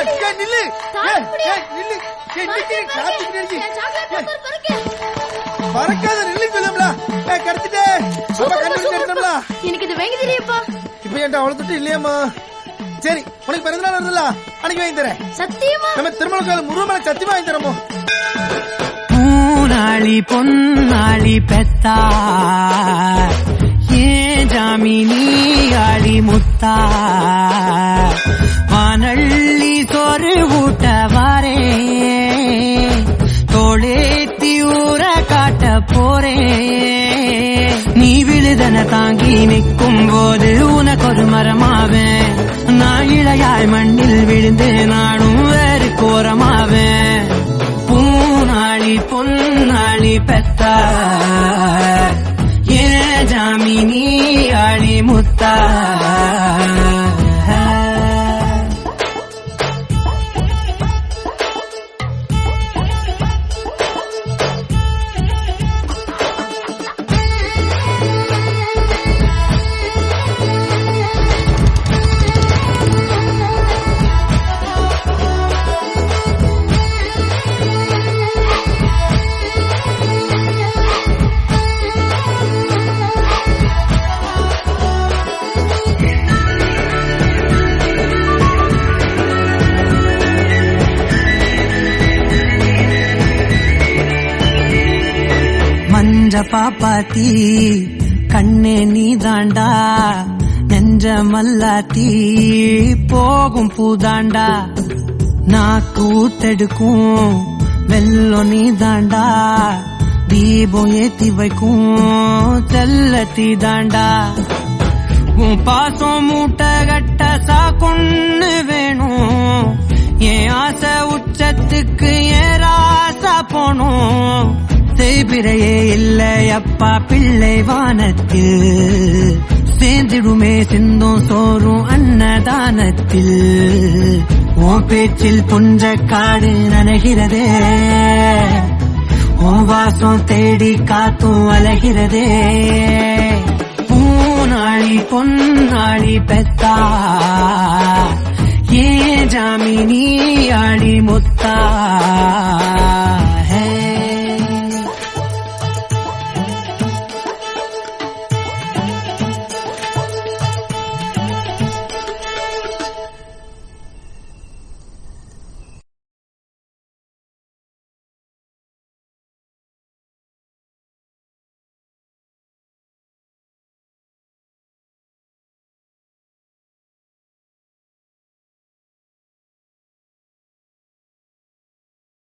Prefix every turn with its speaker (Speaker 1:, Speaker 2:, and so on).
Speaker 1: அக்கா நில்லு
Speaker 2: தாலி
Speaker 1: ஏய்,
Speaker 2: பிடி.
Speaker 1: ஏய், நில்லு ஏய், நிக்கு, காத்துக்கிட்டு இருக்கு.
Speaker 2: என் சாக்லேட்
Speaker 1: ஏய்,
Speaker 2: பேப்பர் பறக்கு.
Speaker 1: மறக்காத நில்லு சொல்லும்ல ஏய் கடத்திட்டே அப்பா கண்ணு எடுத்தோம்ல
Speaker 2: எனக்கு இது வாங்கி தெரியுப்பா
Speaker 1: இப்போ என்கிட்ட அவ்வளவு துட்டு இல்லையாம்மா சரி உனக்கு பிறந்த நாள் வருதுல்ல அன்னைக்கு வாங்கி தரேன்
Speaker 2: சத்தியமா
Speaker 1: நம்ம திருமண காலம் முருகமலை சத்தியமா வாங்கி தரமோ
Speaker 3: பூனாளி பொன்னாளி பெத்தா ஏன் ஜாமினி ஆளி முத்தா வானள்ளி சோறு ஊட்ட வாரே தோளேத்தி ஊற காட்ட போறே நீ விழுதன தாங்கி நிற்கும் போது உனக்கு ஒரு மரமாவேன் நான் இளையாய் மண்ணில் விழுந்து நானும் வேறு கோரமாவேன் பூனாளி பொன்னாளி பெத்த ஏ ஜாமினி ஆளி முத்தா மஞ்ச பாப்பாத்தி கண்ணே நீ தாண்டா நெஞ்ச மல்லாத்தி போகும் பூதாண்டா நாக்கு ஊத்தெடுக்கும் வெள்ளம் நீ தாண்டா தீபம் ஏத்தி வைக்கும் செல்லத்தி தாண்டா உன் பாசம் மூட்டை கட்ட சாக்குன்னு வேணும் என் ஆசை உச்சத்துக்கு ஏன் ராசா போணும் செய்பிறையே இல்லை அப்பா பிள்ளை வானத்தில் சேர்ந்திடுமே சிந்தும் சோறும் அன்னதானத்தில் உன் பேச்சில் புஞ்ச காடு நனைகிறதே உன் வாசம் தேடி காத்தும் அலைகிறதே பூனாளி பொன்னாளி பெத்தா ஏ ஜாமினி ஆளி முத்தா